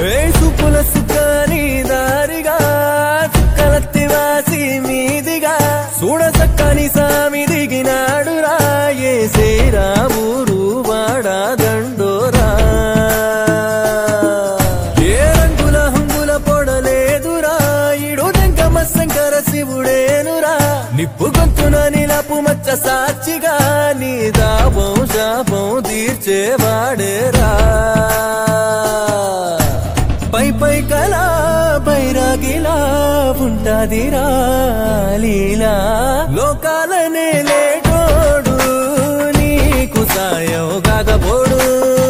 ఏ సుపుల సుఖాని దారిగా చుక్కలత్తి వాసి మీదిగా చూడ చక్కని సామి దిగినాడురా ఏ శ్రీరామురు వాడా దండోరా ఏ రంగుల హంగుల పొడలేదురా ఇడు జంగమ శంకర శివుడేనురా నిప్పు గొంతున నిలపు మచ్చ సాక్షిగా నీ దాపం శాపం తీర్చేవాడేరా పై పై కలా బైరాగిలా ఉంటాదిరా లీలా లోకాలనే లేటోడు నీకు సాయం కాకపోడు